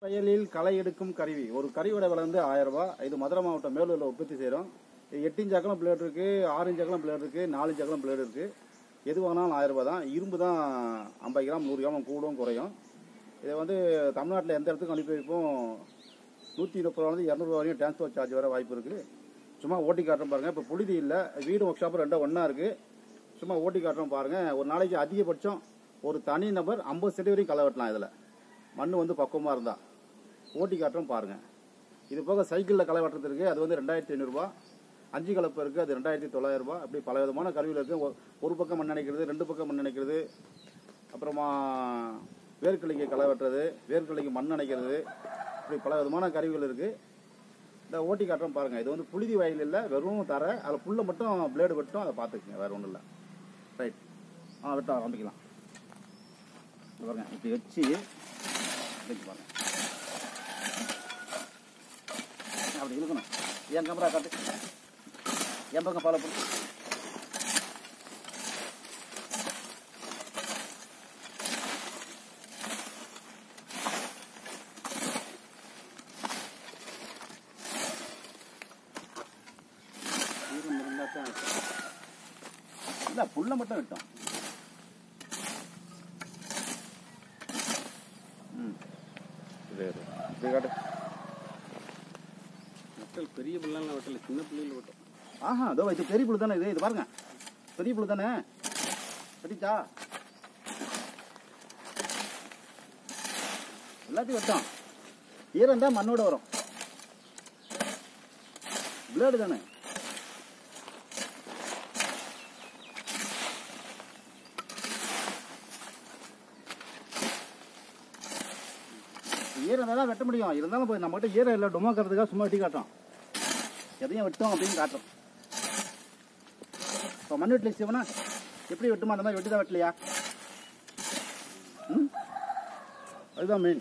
வயலில் களை எடுக்கும் கருவி ஒரு கருவியோட விலை வந்து ஆயிரம் ரூபாய் இது மதுரை மாவட்டம் மேலூரில் உற்பத்தி செய்கிறோம் இது எட்டு இன்ச் அகலம் பிளேட் இருக்கு ஆறு இன்ச் அகலம் பிளேட் இருக்கு நாலு இன்ச் அகலம் பிளேட் இருக்கு எது வாங்கினாலும் ஆயிரம் ரூபாய் தான் இரும்பு தான் ஐம்பது கிராம் நூறு கிராம் கூடும் குறையும் இதை வந்து தமிழ்நாட்டில் எந்த இடத்துக்கும் அனுப்பி வைப்போம் நூற்றி முப்பது ரூபாலேருந்து இரநூறுவா வரையும் டிரான்ஸ்போர்ட் சார்ஜ் வர வாய்ப்பு இருக்குது சும்மா ஓட்டி காட்டுறோம் பாருங்கள் இப்போ புழுதி இல்லை வீடு ஒர்க் ஷாப்பு ரெண்டும் ஒன்றா இருக்குது சும்மா ஓட்டி காட்டுறோம் பாருங்கள் ஒரு நாளைக்கு அதிகபட்சம் ஒரு தனி நபர் ஐம்பது சென்ட் வரைக்கும் களை வெட்டலாம் இதில் மண் வந்து பக்குவமாக இருந்தால் ஓட்டி காட்டுறோம் பாருங்கள் இது போக சைக்கிளில் களை வெட்டுறது இருக்குது அது வந்து ரெண்டாயிரத்தி ஐநூறுரூவா அஞ்சு கலப்பு இருக்குது அது ரெண்டாயிரத்தி தொள்ளாயிரரூபா அப்படி பல விதமான கருவிகள் இருக்குது ஒரு பக்கம் மண் நினைக்கிறது ரெண்டு பக்கம் மண் நினைக்கிறது அப்புறமா வேர்க்கலைக்கு களை வெட்டுறது வேர்க்கலைக்கு மண் நினைக்கிறது இப்படி பல விதமான கருவிகள் இருக்குது இந்த ஓட்டி காட்டுறோம் பாருங்கள் இது வந்து புழுதி வயல் இல்லை வெறும் தர அதில் புல்லை மட்டும் பிளேடு வெட்டும் அதை பார்த்துக்குங்க வேறு ஒன்றும் இல்லை ரைட் ஆ வெட்ட ஆரம்பிக்கலாம் இங்க பாருங்க இப்படி வச்சு வச்சு பாருங்க அப்படி இழுக்கணும் என் கேமரா காட்டு என் பக்கம் ஃபாலோ பண்ணு ஈரம் இருந்தா தான் வெட்டும். இல்ல புல்ல மட்டும் விட்டோம் ம் இது இது. இப்படி காட்டு மக்கள் பெரிய பிள்ளைலாம் வெட்டல சின்ன பிள்ளைகள் வெட்டும் ஆஹா இதோ இது பெரிய புல் தானே இது இது பாருங்க பெரிய புல் தானே சரிச்சா எல்லாத்தையும் வெட்டோம் ஈரம் தான் மண்ணோட வரும் பிளேடு தானே ஈரம் தான் வெட்ட முடியும் இருந்தாலும் போய் நம்மகிட்ட ஈரம் இல்லை டுமாக்கிறதுக்காக சும்மா வெட்டி காட்டுறோம் எதையும் வெட்டோம் அப்படின்னு காட்டுறோம் இப்போ மண் வெட்டல சிவனா எப்படி வெட்டுமா அந்த மாதிரி வெட்டி தான் வெட்டலையா ம் அதுதான் மெயின்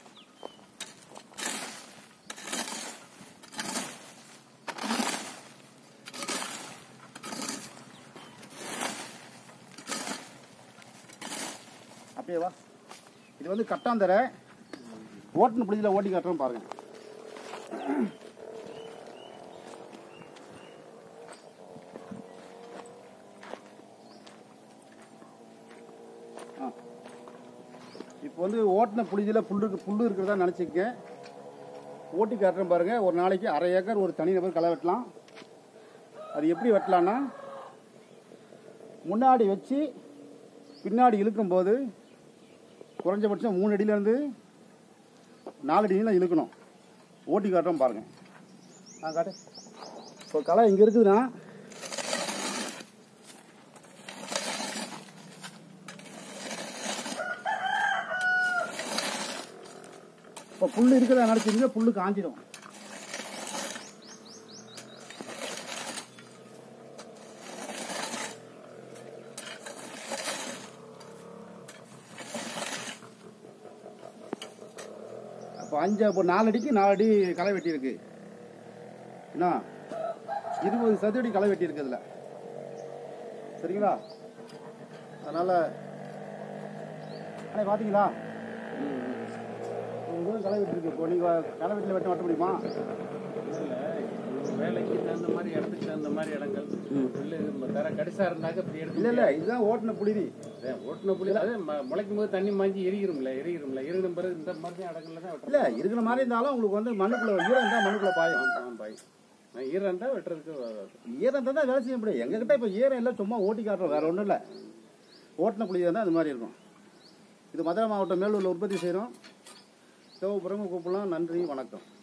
அப்படியே வா இது வந்து கட்டாந்தரை ஓட்டுன பிடிச்சில ஓட்டி காட்டுறோம் பாருங்க ஆ. இப்போ வந்து ஓட்டின புளிதில் புல்லு இருக்கு- புல்லு இருக்கிறதா நினச்சிக்க ஓட்டி காட்டுறேன் பாருங்க ஒரு நாளைக்கு அரை ஏக்கர் ஒரு தனிநபர் களை வெட்டலாம் அது எப்படி வெட்டலான்னா முன்னாடி வச்சு பின்னாடி இழுக்கும்போது குறைஞ்சபட்சம் மூணு அடியிலேருந்து நாலு அடி நீளம் இழுக்கணும் ஓட்டி காட்டுறோம் பாருங்க ஆ காட்டு இப்போ களை இங்கே இருக்குதுன்னா இப்போ புல் இருக்கிறதா நினச்சிங்க புல்லு காஞ்சிடும் அப்போ அஞ்சு இப்போ நாலு அடிக்கு நாலு அடி களை வெட்டி இருக்கு என்ன இருபது சதுரடி களை வெட்டி இருக்கு இதுல சரிங்களா அதனால அண்ணே பாத்தீங்களா உங்களுக்கு களை வெட்டி இருக்கு இப்போ நீங்க களை வெட்டில வெட்ட வெட்ட முடியுமா வேலைக்கு தகுந்த மாதிரி இடத்துக்கு தகுந்த மாதிரி இடங்கள் புல்லு நம்ம தர கடிசா இருந்தாக்க இப்படி எடுக்க இல்ல இல்ல இதுதான் ஓட்டுன புழுதி முடியாது. ஓட்டுன புள்ளி அதே ம- முளைக்கும் போது தண்ணி மாஞ்சி எரியிரும்ல எரியிரும்ல எரியும் பிறகு இந்த மாதிரி இடங்கள்ல தான் இல்ல வெட்டுறோம் இருக்கிற மாதிரி இருந்தாலும் உங்களுக்கு வந்து மண்ணுக்குள்ள ஈரம் இருந்தா மண்ணுக்குள்ள பாயும் ஆமாம் பாய் நான் ஈரம் இருந்தா வெட்டுறதுக்கு வ- ஈரம் இருந்தா தான் வேலை செய்ய முடியும் எங்ககிட்ட இப்போ ஈரம் இல்லை சும்மா ஓட்டி காட்டுறோம் வேற ஒன்றும் இல்லை ஓட்டின புளி தான் அது மாதிரி இருக்கும் இது மதுரை மாவட்டம் மேலூரில் உற்பத்தி செய்கிறோம் தேவைப்படுறவங்க கூப்பிடலாம் நன்றி வணக்கம்